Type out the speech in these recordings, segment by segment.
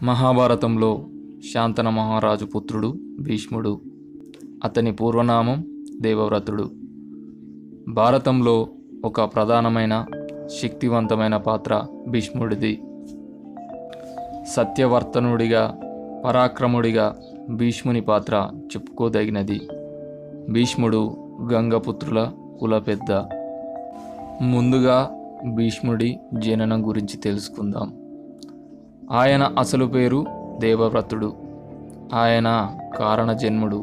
మహాభారతంలో శాంతన మహారాజు పుత్రుడు భీష్ముడు అతని పూర్వనామం దేవవ్రతుడు భారతంలో ఒక ప్రధానమైన శక్తివంతమైన పాత్ర భీష్ముడిది సత్యవర్తనుడిగా పరాక్రముడిగా భీష్ముని పాత్ర చెప్పుకోదగినది భీష్ముడు గంగపుత్రుల కుల పెద్ద ముందుగా భీష్ముడి జననం గురించి తెలుసుకుందాం ఆయన అసలు పేరు దేవవ్రతుడు ఆయన కారణజన్ముడు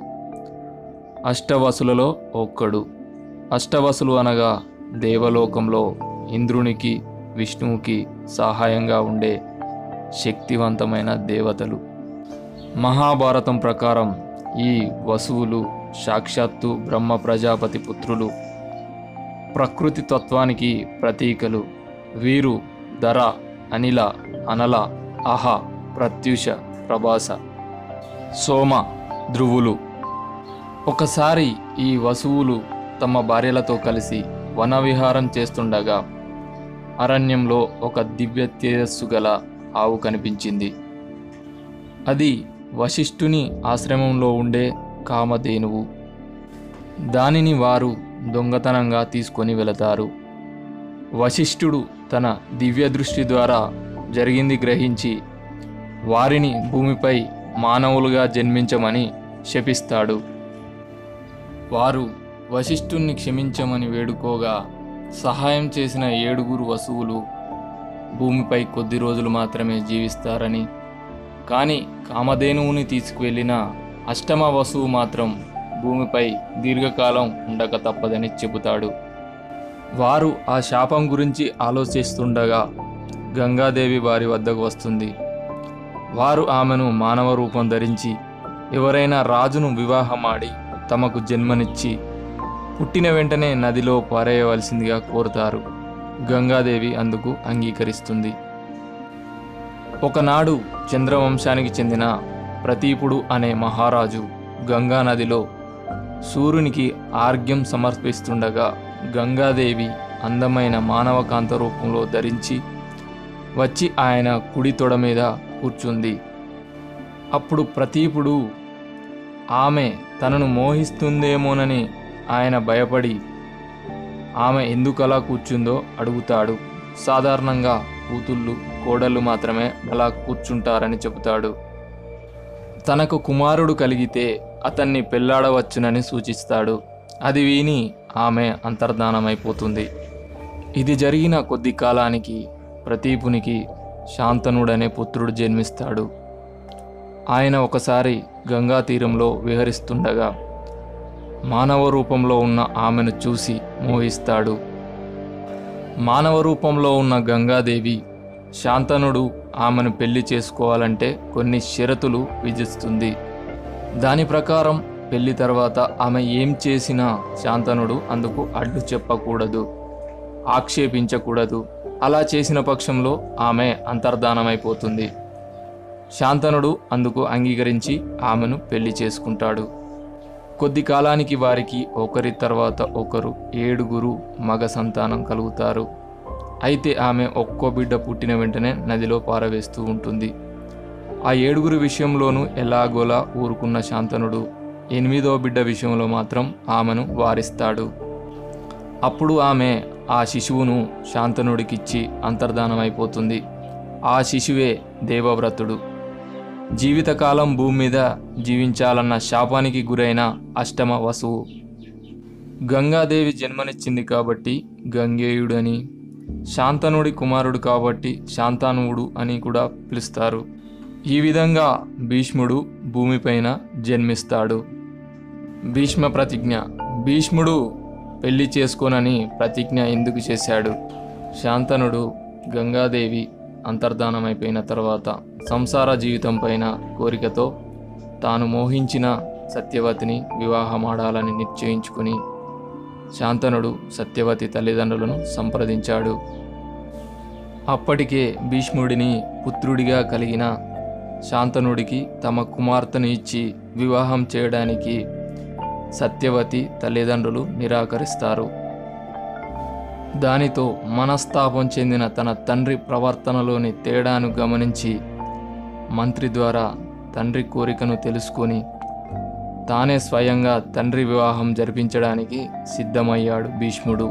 అష్టవసులలో ఒక్కడు అష్టవసులు అనగా దేవలోకంలో ఇంద్రునికి విష్ణువుకి సహాయంగా ఉండే శక్తివంతమైన దేవతలు మహాభారతం ప్రకారం ఈ వసువులు సాక్షాత్తు బ్రహ్మ ప్రజాపతి పుత్రులు ప్రకృతి తత్వానికి ప్రతీకలు వీరు ధర అనిల అనల అహ ప్రత్యూష ప్రభాస సోమ ధ్రువులు ఒకసారి ఈ వసువులు తమ భార్యలతో కలిసి వనవిహారం చేస్తుండగా అరణ్యంలో ఒక దివ్య తేజస్సు గల ఆవు కనిపించింది అది వశిష్ఠుని ఆశ్రమంలో ఉండే కామధేనువు దానిని వారు దొంగతనంగా తీసుకొని వెళతారు వశిష్ఠుడు తన దివ్య దృష్టి ద్వారా జరిగింది గ్రహించి వారిని భూమిపై మానవులుగా జన్మించమని శపిస్తాడు వారు వశిష్ఠుణ్ణి క్షమించమని వేడుకోగా సహాయం చేసిన ఏడుగురు వసువులు భూమిపై కొద్ది రోజులు మాత్రమే జీవిస్తారని కానీ కామధేనువుని తీసుకువెళ్ళిన అష్టమ వసువు మాత్రం భూమిపై దీర్ఘకాలం ఉండక తప్పదని చెబుతాడు వారు ఆ శాపం గురించి ఆలోచిస్తుండగా గంగాదేవి వారి వద్దకు వస్తుంది వారు ఆమెను మానవ రూపం ధరించి ఎవరైనా రాజును వివాహమాడి తమకు జన్మనిచ్చి పుట్టిన వెంటనే నదిలో పారేయవలసిందిగా కోరుతారు గంగాదేవి అందుకు అంగీకరిస్తుంది ఒకనాడు చంద్రవంశానికి చెందిన ప్రతీపుడు అనే మహారాజు గంగా నదిలో సూర్యునికి ఆర్ఘ్యం సమర్పిస్తుండగా గంగాదేవి అందమైన మానవ కాంత రూపంలో ధరించి వచ్చి ఆయన కుడి తొడ మీద కూర్చుంది అప్పుడు ప్రతీపుడు ఆమె తనను మోహిస్తుందేమోనని ఆయన భయపడి ఆమె ఎందుకలా కూర్చుందో అడుగుతాడు సాధారణంగా కూతుళ్ళు కోడళ్ళు మాత్రమే అలా కూర్చుంటారని చెబుతాడు తనకు కుమారుడు కలిగితే అతన్ని పెళ్లాడవచ్చునని సూచిస్తాడు అది విని ఆమె అంతర్ధానమైపోతుంది ఇది జరిగిన కొద్ది కాలానికి ప్రతీపునికి శాంతనుడనే పుత్రుడు జన్మిస్తాడు ఆయన ఒకసారి గంగా తీరంలో విహరిస్తుండగా మానవ రూపంలో ఉన్న ఆమెను చూసి మోహిస్తాడు మానవ రూపంలో ఉన్న గంగాదేవి శాంతనుడు ఆమెను పెళ్లి చేసుకోవాలంటే కొన్ని షరతులు విధిస్తుంది దాని ప్రకారం పెళ్లి తర్వాత ఆమె ఏం చేసినా శాంతనుడు అందుకు అడ్డు చెప్పకూడదు ఆక్షేపించకూడదు అలా చేసిన పక్షంలో ఆమె అంతర్ధానమైపోతుంది శాంతనుడు అందుకు అంగీకరించి ఆమెను పెళ్లి చేసుకుంటాడు కొద్ది కాలానికి వారికి ఒకరి తర్వాత ఒకరు ఏడుగురు మగ సంతానం కలుగుతారు అయితే ఆమె ఒక్కో బిడ్డ పుట్టిన వెంటనే నదిలో పారవేస్తూ ఉంటుంది ఆ ఏడుగురు విషయంలోనూ ఎలాగోలా ఊరుకున్న శాంతనుడు ఎనిమిదో బిడ్డ విషయంలో మాత్రం ఆమెను వారిస్తాడు అప్పుడు ఆమె ఆ శిశువును శాంతనుడికిచ్చి అంతర్ధానమైపోతుంది ఆ శిశువే దేవవ్రతుడు జీవితకాలం భూమి మీద జీవించాలన్న శాపానికి గురైన అష్టమ వసువు గంగాదేవి జన్మనిచ్చింది కాబట్టి గంగేయుడని శాంతనుడి కుమారుడు కాబట్టి శాంతానువుడు అని కూడా పిలుస్తారు ఈ విధంగా భీష్ముడు భూమిపైన జన్మిస్తాడు భీష్మ ప్రతిజ్ఞ భీష్ముడు పెళ్లి చేసుకోనని ప్రతిజ్ఞ ఎందుకు చేశాడు శాంతనుడు గంగాదేవి అంతర్ధానమైపోయిన తర్వాత సంసార జీవితం పైన కోరికతో తాను మోహించిన సత్యవతిని వివాహమాడాలని నిశ్చయించుకుని శాంతనుడు సత్యవతి తల్లిదండ్రులను సంప్రదించాడు అప్పటికే భీష్ముడిని పుత్రుడిగా కలిగిన శాంతనుడికి తమ కుమార్తెను ఇచ్చి వివాహం చేయడానికి సత్యవతి తల్లిదండ్రులు నిరాకరిస్తారు దానితో మనస్తాపం చెందిన తన తండ్రి ప్రవర్తనలోని తేడాను గమనించి మంత్రి ద్వారా తండ్రి కోరికను తెలుసుకొని తానే స్వయంగా తండ్రి వివాహం జరిపించడానికి సిద్ధమయ్యాడు భీష్ముడు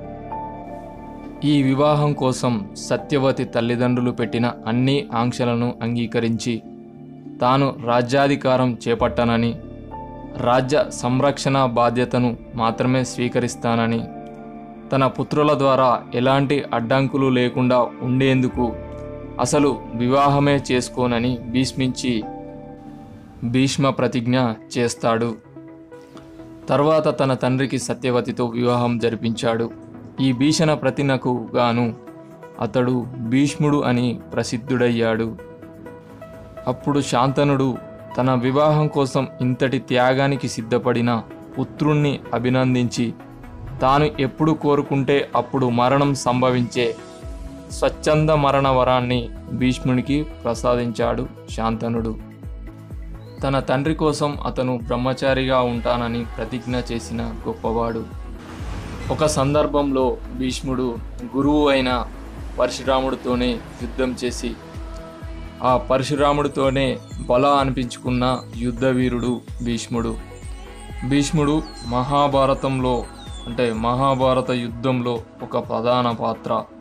ఈ వివాహం కోసం సత్యవతి తల్లిదండ్రులు పెట్టిన అన్ని ఆంక్షలను అంగీకరించి తాను రాజ్యాధికారం చేపట్టనని రాజ్య సంరక్షణ బాధ్యతను మాత్రమే స్వీకరిస్తానని తన పుత్రుల ద్వారా ఎలాంటి అడ్డంకులు లేకుండా ఉండేందుకు అసలు వివాహమే చేసుకోనని భీష్మించి భీష్మ ప్రతిజ్ఞ చేస్తాడు తర్వాత తన తండ్రికి సత్యవతితో వివాహం జరిపించాడు ఈ భీషణ ప్రతినకు గాను అతడు భీష్ముడు అని ప్రసిద్ధుడయ్యాడు అప్పుడు శాంతనుడు తన వివాహం కోసం ఇంతటి త్యాగానికి సిద్ధపడిన పుత్రుణ్ణి అభినందించి తాను ఎప్పుడు కోరుకుంటే అప్పుడు మరణం సంభవించే స్వచ్ఛంద మరణ వరాన్ని భీష్మునికి ప్రసాదించాడు శాంతనుడు తన తండ్రి కోసం అతను బ్రహ్మచారిగా ఉంటానని ప్రతిజ్ఞ చేసిన గొప్పవాడు ఒక సందర్భంలో భీష్ముడు గురువు అయిన పరశురాముడితోనే యుద్ధం చేసి ఆ పరశురాముడితోనే బల అనిపించుకున్న యుద్ధవీరుడు భీష్ముడు భీష్ముడు మహాభారతంలో అంటే మహాభారత యుద్ధంలో ఒక ప్రధాన పాత్ర